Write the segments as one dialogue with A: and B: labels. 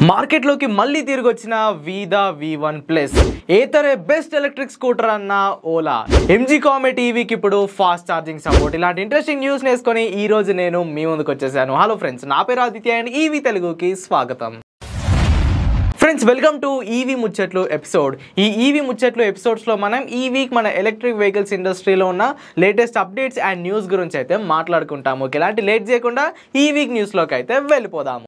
A: మార్కెట్లోకి మళ్ళీ తిరిగి వచ్చిన వీదా వి వన్ ప్లస్ ఏతరే బెస్ట్ ఎలక్ట్రిక్ స్కూటర్ అన్న ఓలా ఎంజీ కామెట్ ఈవీకి ఇప్పుడు ఫాస్ట్ ఛార్జింగ్ సపోర్ట్ ఇలాంటి ఇంట్రెస్టింగ్ న్యూస్ నేసుకొని ఈ రోజు నేను మీ ముందుకు వచ్చేసాను హలో ఫ్రెండ్స్ నా పేరు ఆదిత్య అండ్ ఈవీ తెలుగుకి స్వాగతం ఫ్రెండ్స్ వెల్కమ్ టు ఈవీ ముచ్చట్లు ఎపిసోడ్ ఈ ఈవీ ముచ్చట్లు ఎపిసోడ్స్లో మనం ఈ వీక్ మన ఎలక్ట్రిక్ వెహికల్స్ ఇండస్ట్రీలో ఉన్న లేటెస్ట్ అప్డేట్స్ అండ్ న్యూస్ గురించి అయితే మాట్లాడుకుంటాము ఎలాంటి లేట్ చేయకుండా ఈ వీక్ న్యూస్లోకి అయితే వెళ్ళిపోదాము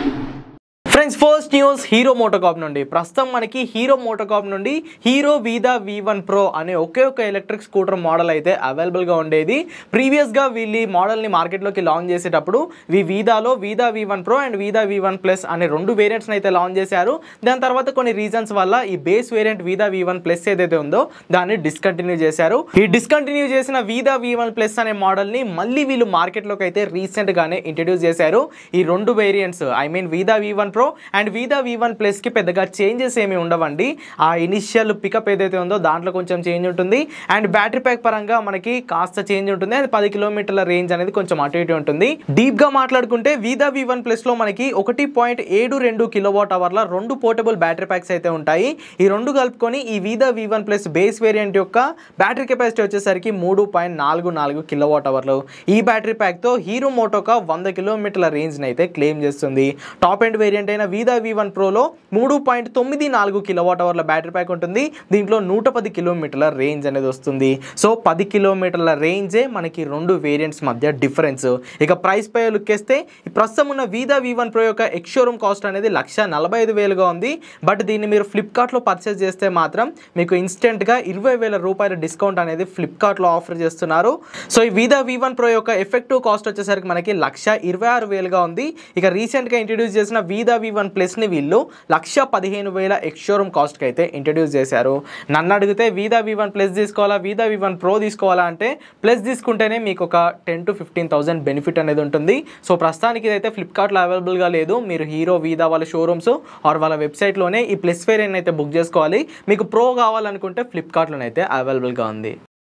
A: friends first news Hero MotoCorp నుండి ప్రస్తుతం మనకి హీరో మోటోకాప్ నుండి Hero Vida V one pro అనే ఒకే ఒక ఎలక్ట్రిక్ స్కూటర్ మోడల్ అయితే అవైలబుల్గా ఉండేది ప్రీవియస్గా వీళ్ళు ఈ మోడల్ని మార్కెట్లోకి లాంచ్ చేసేటప్పుడు వి వీదాలో Vida V one pro and Vida V one plus అనే రెండు వేరియంట్స్ని అయితే లాంచ్ చేశారు దాని తర్వాత కొన్ని రీజన్స్ వల్ల ఈ base variant Vida V one plus ఏదైతే ఉందో దాన్ని డిస్కంటిన్యూ చేశారు ఈ డిస్కంటిన్యూ చేసిన వీదా వి వన్ ప్లస్ అనే మోడల్ని మళ్ళీ వీళ్ళు మార్కెట్లోకి అయితే రీసెంట్గానే ఇంట్రడ్యూస్ చేశారు ఈ రెండు variants I mean Vida V one pro and Vida V one ప్లస్కి పెద్దగా చేంజెస్ ఏమి ఉండవండి ఆ ఇనిషియల్ పికప్ ఏదైతే ఉందో దాంట్లో కొంచెం చేంజ్ ఉంటుంది అండ్ బ్యాటరీ ప్యాక్ పరంగా మనకి కాస్త చేంజ్ ఉంటుంది అది పది కిలోమీటర్ల రేంజ్ అనేది కొంచెం అటు ఇటు ఉంటుంది డీప్ గా మాట్లాడుకుంటే వీదా వి వన్ ప్లస్ లో మనకి ఒకటి పాయింట్ ఏడు రెండు కిలోవాట్ అవర్ల రెండు పోర్టబుల్ బ్యాటరీ ప్యాక్స్ అయితే ఉంటాయి ఈ రెండు కలుపుకొని ఈ Vida V one plus base variant యొక్క బ్యాటరీ కెపాసిటీ వచ్చేసరికి మూడు పాయింట్ నాలుగు నాలుగు కిలోవాట్ అవర్లు ఈ బ్యాటరీ ప్యాక్తో హీరో మోటోకా వంద కిలోమీటర్ల రేంజ్ని అయితే క్లెయిమ్ చేస్తుంది టాప్ ఎండ్ వేరియంట్ అయిన వీదా వి వన్ ప్రోలో మూడు పాయింట్ తొమ్మిది నాలుగు కిలోవాట్ అవర్ల బ్యాటరీ ప్యాక్ ఉంటుంది దీంట్లో నూట పది కిలోమీటర్ల రేంజ్ అనేది వస్తుంది సో పది కిలోమీటర్ల రేంజే మనకి రెండు వేరియంట్స్ మధ్య డిఫరెన్స్ ఇక ప్రైస్ పై లుక్ వేస్తే ఈ ప్రస్తుతం ఉన్న వీదా వి వన్ ప్రో యొక్క ఎక్స్షోరూమ్ కాస్ట్ అనేది లక్ష నలభై ఐదు వేలుగా ఉంది బట్ దీన్ని మీరు ఫ్లిప్కార్ట్లో పర్చేస్ చేస్తే మాత్రం మీకు ఇన్స్టెంట్గా ఇరవై వేల రూపాయల డిస్కౌంట్ అనేది ఫ్లిప్కార్ట్లో ఆఫర్ చేస్తున్నారు సో ఈ వీదా వి వన్ ప్రో యొక్క ఎఫెక్టివ్ కాస్ట్ వచ్చేసరికి మనకి లక్ష ఇరవై ఆరు వేలుగా ఉంది ఇక రీసెంట్గా ఇంట్రడ్యూస్ చేసిన వీదా వి వన్ ప్లస్ని వీళ్ళు లక్ష పదిహేను వేల ఎక్స్షోరూమ్ కాస్ట్కి అయితే ఇంట్రడ్యూస్ చేశారు నన్ను అడిగితే వీదా వి వన్ ప్లస్ తీసుకోవాలా వీదా వి వన్ ప్రో తీసుకోవాలా అంటే ప్లస్ తీసుకుంటేనే మీకు ఒక ten to fifteen thousand benefit అనేది ఉంటుంది సో ప్రస్తుతానికి ఇదైతే ఫ్లిప్కార్ట్లో అవైలబుల్గా లేదు మీరు హీరో వీదా వాళ్ళ షోరూమ్స్ ఆర్ వాళ్ళ వెబ్సైట్లోనే ఈ ప్లస్ వేరియంట్ అయితే బుక్ చేసుకోవాలి మీకు ప్రో కావాలనుకుంటే ఫ్లిప్కార్ట్లోనైతే అవైలబుల్గా ఉంది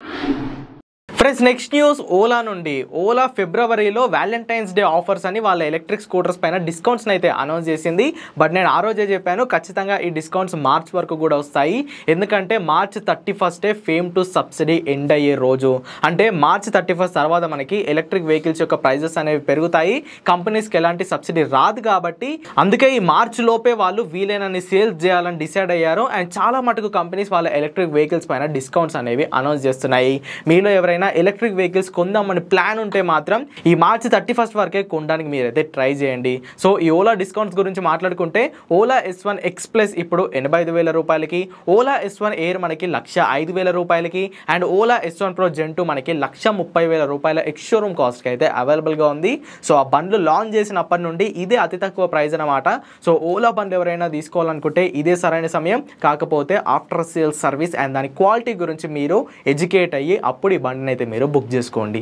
A: ఫ్రెండ్స్ నెక్స్ట్ న్యూస్ ఓలా నుండి ఓలా ఫిబ్రవరిలో వ్యాలంటైన్స్ డే ఆఫర్స్ అని వాళ్ళ ఎలక్ట్రిక్ స్కూటర్స్ పైన డిస్కౌంట్స్ని అయితే అనౌన్స్ చేసింది బట్ నేను ఆ రోజే చెప్పాను ఖచ్చితంగా ఈ డిస్కౌంట్స్ మార్చ్ వరకు కూడా వస్తాయి ఎందుకంటే మార్చ్ థర్టీ ఫస్టే ఫేమ్ టు సబ్సిడీ ఎండ్ అయ్యే రోజు అంటే మార్చ్ థర్టీ ఫస్ట్ తర్వాత మనకి ఎలక్ట్రిక్ వెహికల్స్ యొక్క ప్రైజెస్ అనేవి పెరుగుతాయి కంపెనీస్కి ఎలాంటి సబ్సిడీ రాదు కాబట్టి అందుకే ఈ మార్చ్ లోపే వాళ్ళు వీలైనన్ని సేల్స్ చేయాలని డిసైడ్ అయ్యారు అండ్ చాలా మటుకు కంపెనీస్ వాళ్ళ ఎలక్ట్రిక్ వెహికల్స్ పైన డిస్కౌంట్స్ అనేవి అనౌన్స్ చేస్తున్నాయి మీలో ఎవరైనా ఎలక్ట్రిక్ వెహికల్స్ కొందామని ప్లాన్ ఉంటే మాత్రం ఈ మార్చి థర్టీ ఫస్ట్ వరకే కొనడానికి మీరైతే ట్రై చేయండి సో ఈ ఓలా డిస్కౌంట్స్ గురించి మాట్లాడుకుంటే Ola S one X plus ఇప్పుడు ఎనభై ఐదు వేల రూపాయలకి ఓలా ఎస్ వన్ ఎయిర్ మనకి లక్ష ఐదు వేల రూపాయలకి and Ola S one pro gen two మనకి లక్ష ముప్పై వేల రూపాయల ఎక్స్షోరూమ్ కాస్ట్కి అయితే అవైలబుల్గా ఉంది సో ఆ బండ్లు లాంచ్ చేసినప్పటి నుండి ఇదే అతి తక్కువ ప్రైస్ అనమాట సో ఓలా బండ్లు ఎవరైనా తీసుకోవాలనుకుంటే ఇదే సరైన సమయం కాకపోతే ఆఫ్టర్ సేల్స్ సర్వీస్ అండ్ దాని క్వాలిటీ గురించి మీరు ఎడ్యుకేట్ అయ్యి అప్పుడు ఈ బండిని అయితే మీరు బుక్ చేసుకోండి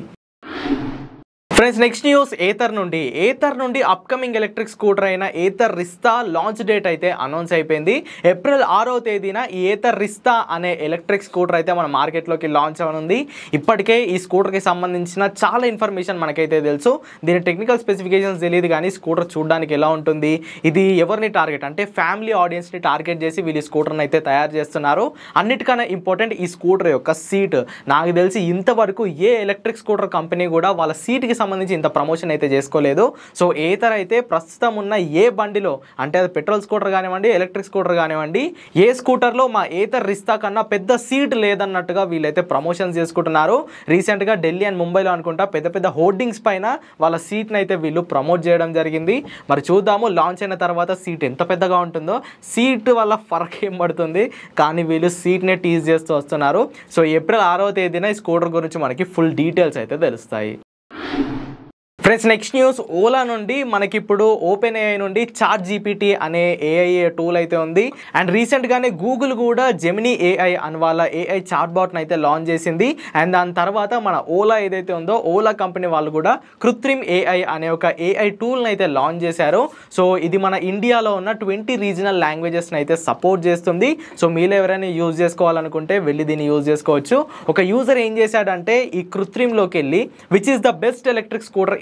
A: ఫ్రెండ్స్ నెక్స్ట్ న్యూస్ ఏతర్ నుండి ఏతర్ నుండి అప్కమింగ్ ఎలక్ట్రిక్ స్కూటర్ అయిన ఏతర్ రిస్తా లాంచ్ డేట్ అయితే అనౌన్స్ అయిపోయింది ఏప్రిల్ ఆరో తేదీన ఈ ఏతర్ రిస్తా అనే ఎలక్ట్రిక్ స్కూటర్ అయితే మన మార్కెట్లోకి లాంచ్ అవనుంది ఇప్పటికే ఈ స్కూటర్కి సంబంధించిన చాలా ఇన్ఫర్మేషన్ మనకైతే తెలుసు దీని టెక్నికల్ స్పెసిఫికేషన్స్ తెలియదు కానీ స్కూటర్ చూడడానికి ఎలా ఉంటుంది ఇది ఎవరిని టార్గెట్ అంటే ఫ్యామిలీ ఆడియన్స్ని టార్గెట్ చేసి వీళ్ళు ఈ స్కూటర్ని అయితే తయారు చేస్తున్నారు అన్నిటికన్నా ఇంపార్టెంట్ ఈ స్కూటర్ యొక్క సీట్ నాకు తెలిసి ఇంతవరకు ఏ ఎలక్ట్రిక్ స్కూటర్ కంపెనీ కూడా వాళ్ళ సీట్కి సంబంధించి ఇంత ప్రమోషన్ అయితే చేసుకోలేదు సో ఏతర్ అయితే ప్రస్తుతం ఉన్న ఏ బండిలో అంటే అది పెట్రోల్ స్కూటర్ కానివ్వండి ఎలక్ట్రిక్ స్కూటర్ కానివ్వండి ఏ స్కూటర్లో మా ఏతర్ రిస్తా కన్నా పెద్ద సీట్ లేదన్నట్టుగా వీళ్ళైతే ప్రమోషన్స్ చేసుకుంటున్నారు రీసెంట్గా ఢిల్లీ అండ్ ముంబైలో అనుకుంటా పెద్ద పెద్ద హోర్డింగ్స్ పైన వాళ్ళ సీట్ని అయితే వీళ్ళు ప్రమోట్ చేయడం జరిగింది మరి చూద్దాము లాంచ్ అయిన తర్వాత సీట్ ఎంత పెద్దగా ఉంటుందో సీట్ వల్ల ఫరక్ ఏం పడుతుంది కానీ వీళ్ళు సీట్నే టీజ్ చేస్తూ వస్తున్నారు సో ఏప్రిల్ ఆరవ తేదీన ఈ స్కూటర్ గురించి మనకి ఫుల్ డీటెయిల్స్ అయితే తెలుస్తాయి ఫ్రెండ్స్ నెక్స్ట్ న్యూస్ ఓలా నుండి మనకి ఇప్పుడు ఓపెన్ ఏఐ నుండి చాట్ జీపీటీ అనే ఏఐ టూల్ అయితే ఉంది అండ్ రీసెంట్గానే గూగుల్ కూడా జెమినీ ఏఐ అని వాళ్ళ ఏఐ చాట్ బాట్ని అయితే లాంచ్ చేసింది అండ్ దాని తర్వాత మన ఓలా ఏదైతే ఉందో ఓలా కంపెనీ వాళ్ళు కూడా కృత్రిమ్ ఏఐ అనే ఒక ఏఐ టూల్ని అయితే లాంచ్ చేశారు సో ఇది మన ఇండియాలో ఉన్న ట్వంటీ రీజనల్ లాంగ్వేజెస్ని అయితే సపోర్ట్ చేస్తుంది సో మీలో ఎవరైనా యూజ్ చేసుకోవాలనుకుంటే వెళ్ళి దీన్ని యూజ్ చేసుకోవచ్చు ఒక యూజర్ ఏం చేశాడంటే ఈ కృత్రిమ్లోకి వెళ్ళి which is the best electric scooter in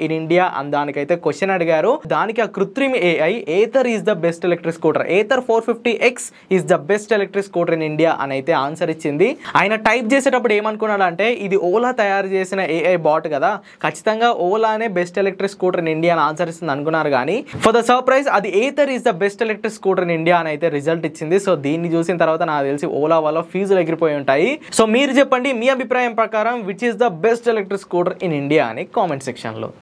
A: in India అని దానికైతే క్వశ్చన్ అడిగారు దానికి ఆ Krutrim AI Ather is the best electric scooter Ather four fifty X is the best electric scooter in India అని అయితే ఆన్సర్ ఇచ్చింది ఆయన టైప్ చేసేటప్పుడు ఏమనుకున్నాడు అంటే ఇది ఓలా తయారు చేసిన ఏఐ బాట్ కదా ఖచ్చితంగా ఓలానే best electric scooter in India అని ఆన్సర్ ఇస్తుంది అనుకున్నారు కానీ ఫర్ ద సర్ప్రైజ్ అది Ather is the best electric scooter in India అని అయితే రిజల్ట్ ఇచ్చింది సో దీన్ని చూసిన తర్వాత నాకు తెలిసి ఓలా వల్ల ఫీజులు ఎగిరిపోయి ఉంటాయి సో మీరు చెప్పండి మీ అభిప్రాయం ప్రకారం which is the best electric scooter in India అని కామెంట్ సెక్షన్లో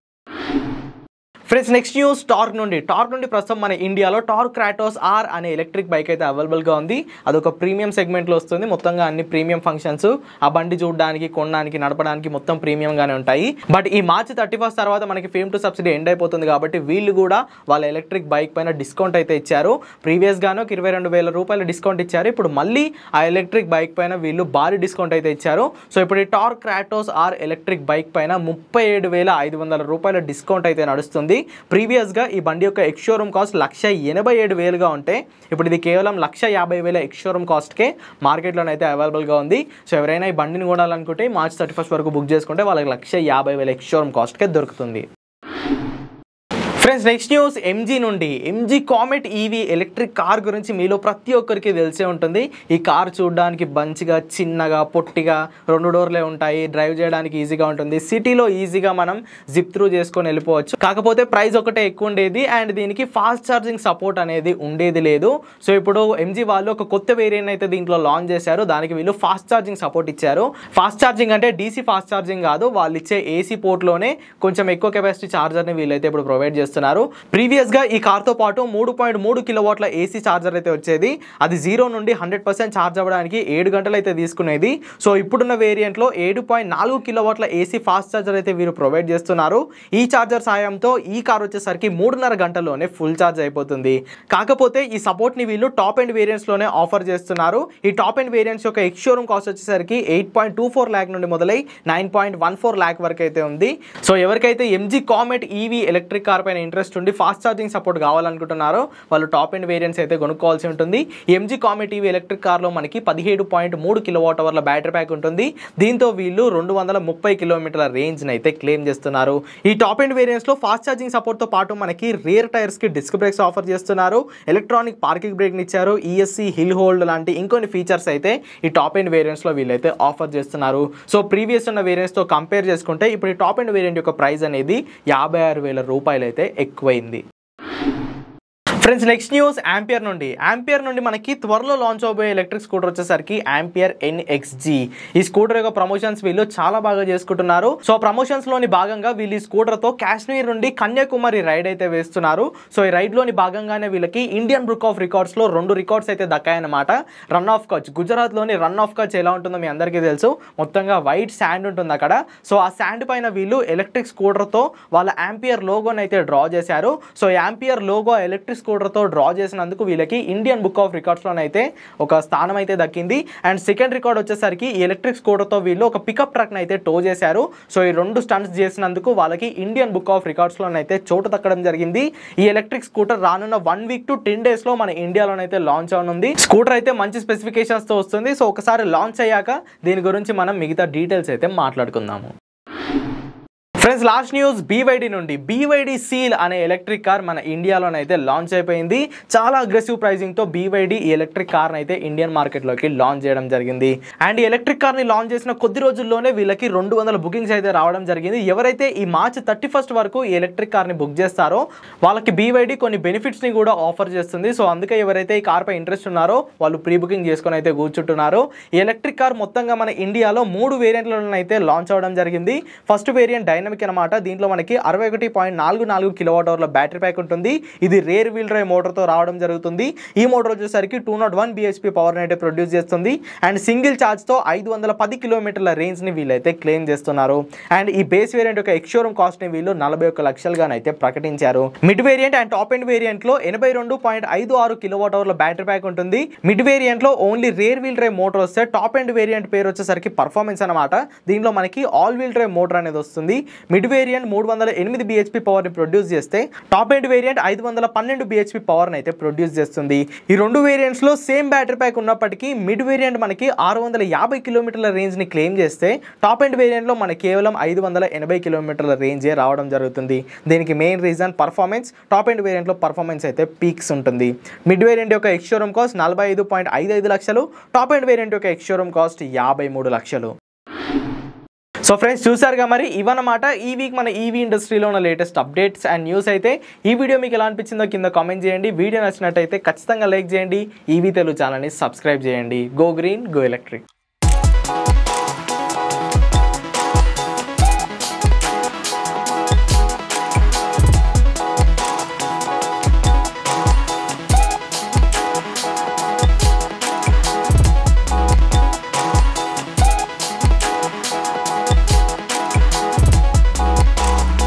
A: ఫ్రెండ్స్ నెక్స్ట్ న్యూస్ టార్క్ నుండి టార్క్ నుండి ప్రస్తుతం మన ఇండియాలో టార్క్ క్రాటోస్ ఆర్ అనే ఎలక్ట్రిక్ బైక్ అయితే అవైలబుల్గా ఉంది అదొక ప్రీమియం సెగ్మెంట్లో వస్తుంది మొత్తంగా అన్ని ప్రీమియం ఫంక్షన్స్ ఆ బండి చూడడానికి కొనడానికి నడపడానికి మొత్తం ప్రీమియంగానే ఉంటాయి బట్ ఈ మార్చి థర్టీ ఫస్ట్ తర్వాత మనకి ఫేమ్ టు సబ్సిడీ ఎండ్ అయిపోతుంది కాబట్టి వీళ్ళు కూడా వాళ్ళ ఎలక్ట్రిక్ బైక్ పైన డిస్కౌంట్ అయితే ఇచ్చారు ప్రీవియస్గాను ఒక ఇరవై రెండు వేల రూపాయల డిస్కౌంట్ ఇచ్చారు ఇప్పుడు మళ్ళీ ఆ ఎలక్ట్రిక్ బైక్ పైన వీళ్ళు భారీ డిస్కౌంట్ అయితే ఇచ్చారు సో ఇప్పుడు ఈ Tork Kratos R electric bike పైన ముప్పై ఏడు వేల ఐదు వందల రూపాయల డిస్కౌంట్ అయితే నడుస్తుంది ప్రీవియస్గా ఈ బండి యొక్క ఎక్స్ షోరూమ్ కాస్ట్ లక్ష ఎనభై ఏడు వేలుగా ఉంటే ఇప్పుడు ఇది కేవలం లక్ష యాభై వేల ఎక్స్ షోరూమ్ కాస్ట్కే మార్కెట్లోనైతే అవైలబుల్గా ఉంది సో ఎవరైనా ఈ బండిని కొనాలనుకుంటే మార్చ్ థర్టీ ఫస్ట్ వరకు బుక్ చేసుకుంటే వాళ్ళకి లక్ష యాభై వేల ఎక్స్ షోరూమ్ కాస్ట్కే దొరుకుతుంది ఫ్రెండ్స్ నెక్స్ట్ న్యూస్ ఎంజీ నుండి MG Comet EV electric car గురించి మీలో ప్రతి ఒక్కరికి తెలిసే ఉంటుంది ఈ కార్ చూడడానికి మంచిగా చిన్నగా పొట్టిగా రెండు డోర్లే ఉంటాయి డ్రైవ్ చేయడానికి ఈజీగా ఉంటుంది సిటీలో ఈజీగా మనం జిప్ త్రూ చేసుకొని వెళ్ళిపోవచ్చు కాకపోతే ప్రైస్ ఒకటే ఎక్కువ ఉండేది అండ్ దీనికి ఫాస్ట్ ఛార్జింగ్ సపోర్ట్ అనేది ఉండేది లేదు సో ఇప్పుడు ఎంజీ వాళ్ళు ఒక కొత్త వేరియంట్ అయితే దీంట్లో లాంచ్ చేశారు దానికి వీళ్ళు ఫాస్ట్ ఛార్జింగ్ సపోర్ట్ ఇచ్చారు ఫాస్ట్ ఛార్జింగ్ అంటే డీసీ ఫాస్ట్ ఛార్జింగ్ కాదు వాళ్ళు ఇచ్చే ఏసీ పోర్ట్లోనే కొంచెం ఎక్కువ కెపాసిటీ ఛార్జర్ని వీళ్ళైతే ఇప్పుడు ప్రొవైడ్ చేస్తున్నారు ప్రీవియస్గా ఈ కార్తో పాటు మూడు పాయింట్ మూడు కిలో వాట్ల ఏసీ ఛార్జర్ అయితే వచ్చేది అది జీరో నుండి హండ్రెడ్ పర్సెంట్ ఛార్జ్ అవ్వడానికి ఏడు గంటలు అయితే తీసుకునేది సో ఇప్పుడున్న వేరియంట్లో ఏడు పాయింట్ నాలుగు కిలో వాట్ల ఏసీ ఫాస్ట్ ఛార్జర్ అయితే వీరు ప్రొవైడ్ చేస్తున్నారు ఈ ఛార్జర్ సాయంతో ఈ కార్ వచ్చేసరికి మూడున్నర గంటల్లోనే ఫుల్ ఛార్జ్ అయిపోతుంది కాకపోతే ఈ సపోర్ట్ని వీళ్ళు టాప్ అండ్ వేరియంట్స్లోనే ఆఫర్ చేస్తున్నారు ఈ టాప్ అండ్ వేరియంట్స్ యొక్క ఎక్స్ షోరూమ్ కాస్ట్ వచ్చేసరికి eight point two four lakh నుండి మొదలై nine point one four lakh వరకు అయితే ఉంది సో ఎవరికైతే MG Comet EV electric car పైన ఇంట్రెస్ట్ ఉండి ఫాస్ట్ ఛార్జింగ్ సపోర్ట్ కావాలనుకుంటున్నారో వాళ్ళు టాప్ అండ్ వేరియంట్స్ అయితే కొనుక్కోవాల్సి ఉంటుంది ఎంజీ కామెట్ ఈవీ ఎలక్ట్రిక్ కార్లో మనకి పదిహేడు పాయింట్ మూడు కిలో వాట్ అవర్ల బ్యాటరీ ప్యాక్ ఉంటుంది దీంతో వీళ్ళు రెండు వందల ముప్పై కిలోమీటర్ల రేంజ్ని అయితే క్లెయిమ్ చేస్తున్నారు ఈ టాప్ అండ్ వేరియంట్స్లో ఫాస్ట్ ఛార్జింగ్ సపోర్ట్తో పాటు మనకి రియర్ టైర్స్కి డిస్క్ బ్రేక్స్ ఆఫర్ చేస్తున్నారు ఎలక్ట్రానిక్ పార్కింగ్ బ్రేక్ని ఇచ్చారు ఈఎస్సీ హిల్ హోల్డ్ లాంటి ఇంకొన్ని ఫీచర్స్ అయితే ఈ టాప్ అండ్ వేరియంట్స్లో వీళ్ళైతే ఆఫర్ చేస్తున్నారు సో ప్రీవియస్ ఉన్న వేరియంట్స్తో కంపేర్ చేసుకుంటే ఇప్పుడు ఈ టాప్ అండ్ వేరియంట్ యొక్క ప్రైస్ అనేది యాభై ఆరు వేల రూపాయలు అయితే ఎక్కువైంది ఫ్రెండ్స్ నెక్స్ట్ న్యూస్ యాంపియర్ నుండి యాంపియర్ నుండి మనకి త్వరలో లాంచ్ అవబోయే ఎలక్ట్రిక్ స్కూటర్ వచ్చేసరికి యాంపియర్ ఎన్ఎక్స్జీ ఈ స్కూటర్ యొక్క ప్రమోషన్స్ వీళ్ళు చాలా బాగా చేసుకుంటున్నారు సో ప్రమోషన్స్ లోని భాగంగా వీళ్ళు ఈ స్కూటర్ తో కాశ్మీర్ నుండి కన్యాకుమారి రైడ్ అయితే వేస్తున్నారు సో ఈ రైడ్ లోని భాగంగానే వీళ్ళకి ఇండియన్ బుక్ ఆఫ్ రికార్డ్స్ లో రెండు రికార్డ్స్ అయితే దక్కాయన్నమాట రన్ ఆఫ్ కచ్ గుజరాత్ లోని రన్ ఆఫ్ కచ్ ఎలా ఉంటుందో మీ అందరికీ తెలుసు మొత్తంగా వైట్ శాండ్ ఉంటుంది అక్కడ సో ఆ శాండ్ పైన వీళ్ళు ఎలక్ట్రిక్ స్కూటర్ తో వాళ్ళ యాంపియర్ లోగోని అయితే డ్రా చేశారు సో యాంపియర్ లోగో ఎలక్ట్రిక్ స్కూటర్తో డ్రా చేసినందుకు వీళ్ళకి ఇండియన్ బుక్ ఆఫ్ రికార్డ్స్లోనైతే ఒక స్థానం అయితే దక్కింది అండ్ సెకండ్ రికార్డ్ వచ్చేసరికి ఈ ఎలక్ట్రిక్ స్కూటర్తో వీళ్ళు ఒక పికప్ ట్రక్ని అయితే టో చేశారు సో ఈ రెండు స్టంట్స్ చేసినందుకు వాళ్ళకి ఇండియన్ బుక్ ఆఫ్ రికార్డ్స్లోనైతే చోటు దక్కడం జరిగింది ఈ ఎలక్ట్రిక్ స్కూటర్ రానున్న వన్ వీక్ టు టెన్ డేస్లో మన ఇండియాలోనైతే లాంచ్ అవనుంది స్కూటర్ అయితే మంచి స్పెసిఫికేషన్స్తో వస్తుంది సో ఒకసారి లాంచ్ అయ్యాక దీని గురించి మనం మిగతా డీటెయిల్స్ అయితే మాట్లాడుకుందాము ఫ్రెండ్స్ లాస్ట్ న్యూస్ బీవైడి నుండి బీవైడి సీల్ అనే ఎలక్ట్రిక్ కార్ మన ఇండియాలోనైతే లాంచ్ అయిపోయింది చాలా అగ్రెసివ్ ప్రైజింగ్తో బీవైడి ఈ ఎలక్ట్రిక్ కార్ అయితే ఇండియన్ మార్కెట్లోకి లాంచ్ చేయడం జరిగింది అండ్ ఈ ఎలక్ట్రిక్ కార్ని లాంచ్ చేసిన కొద్ది రోజుల్లోనే వీళ్ళకి రెండు వందల బుకింగ్స్ అయితే రావడం జరిగింది ఎవరైతే ఈ మార్చ్ థర్టీ ఫస్ట్ వరకు ఈ ఎలక్ట్రిక్ కార్ని బుక్ చేస్తారో వాళ్ళకి బీవైడి కొన్ని బెనిఫిట్స్ని కూడా ఆఫర్ చేస్తుంది సో అందుకే ఎవరైతే ఈ కార్ పై ఇంట్రెస్ట్ ఉన్నారో వాళ్ళు ప్రీ బుకింగ్ చేసుకొని అయితే కూర్చుంటున్నారు ఈ ఎలక్ట్రిక్ కార్ మొత్తంగా మన ఇండియాలో మూడు వేరియంట్లను అయితే లాంచ్ అవడం జరిగింది ఫస్ట్ వేరియంట్ డైనమిక్ అనమాట దీంట్లో మనకి అరవై ఒకటి పాయింట్ నాలుగు నాలుగు కిలోవాట్ అవర్ల బ్యాటరీ ప్యాక్ ఉంటుంది ఇది రేర్ వీల్ డ్రైవ్ మోటార్తో రావడం జరుగుతుంది ఈ మోటార్ వచ్చేసరికి two nought one BHP power అయితే ప్రొడ్యూస్ చేస్తుంది అండ్ సింగిల్ ఛార్జ్తో ఐదు వందల పది కిలోమీటర్ల రేంజ్ని వీళ్ళైతే క్లెయిమ్ చేస్తున్నారు అండ్ ఈ బేస్ వేరియంట్ యొక్క ఎక్స్షోరూమ్ కాస్ట్ని వీళ్ళు నలభై ఒక్క లక్షలుగానైతే ప్రకటించారు mid variant and top end వేరియంట్లో ఎనభై రెండు పాయింట్ ఐదు ఆరు కిలోవాట్ అవర్ల బ్యాటరీ ప్యాక్ ఉంటుంది మిడ్ వేరియంట్లో only rear wheel drive motor వస్తే టాప్ ఎండ్ వేరియంట్ పేరు వచ్చేసరికి పర్ఫార్మెన్స్ అనమాట దీనిలో మనకి ఆల్ వీల్ డ్రైవ్ మోటార్ అనేది వస్తుంది మిడ్ వేరియంట్ మూడు వందల ఎనిమిది బిహెచ్పి పవర్ని ప్రొడ్యూస్ చేస్తే టాప్ ఎండ్ వేరియంట్ ఐదు వందల పన్నెండు బిహెచ్పి పవర్ని అయితే ప్రొడ్యూస్ చేస్తుంది ఈ రెండు వేరియంట్స్లో సేమ్ బ్యాటరీ ప్యాక్ ఉన్నప్పటికీ మిడ్ వేరియంట్ మనకి ఆరు వందల యాభై కిలోమీటర్ల రేంజ్ని క్లెయిమ్ చేస్తే టాప్ ఎండ్ వేరియంట్లో మనకి కేవలం ఐదు వందల ఎనభై కిలోమీటర్ల రేంజే రావడం జరుగుతుంది దీనికి main reason performance top end వేరియంట్లో పర్ఫార్మెన్స్ అయితే పీక్స్ ఉంటుంది మిడ్ వేరియంట్ యొక్క ఎక్స్షోరూమ్ కాస్ట్ నలభై ఐదు పాయింట్ ఐదు ఐదు లక్షలు టాప్ ఎండ్ వేరియంట్ యొక్క ఎక్స్షోరూమ్ కాస్ట్ యాభై మూడు లక్షలు సో ఫ్రెండ్స్ చూసారుగా మరి ఇవన్నమాట ఈ వీక్ మన ఈవీ ఇండస్ట్రీలో ఉన్న లేటెస్ట్ అప్డేట్స్ అండ్ న్యూస్ అయితే ఈ వీడియో మీకు ఎలా అనిపించిందో కింద కామెంట్ చేయండి వీడియో నచ్చినట్టయితే ఖచ్చితంగా లైక్ చేయండి ఈవీ తెలుగు ఛానల్ని సబ్స్క్రైబ్ చేయండి గో గ్రీన్ గో ఎలక్ట్రిక్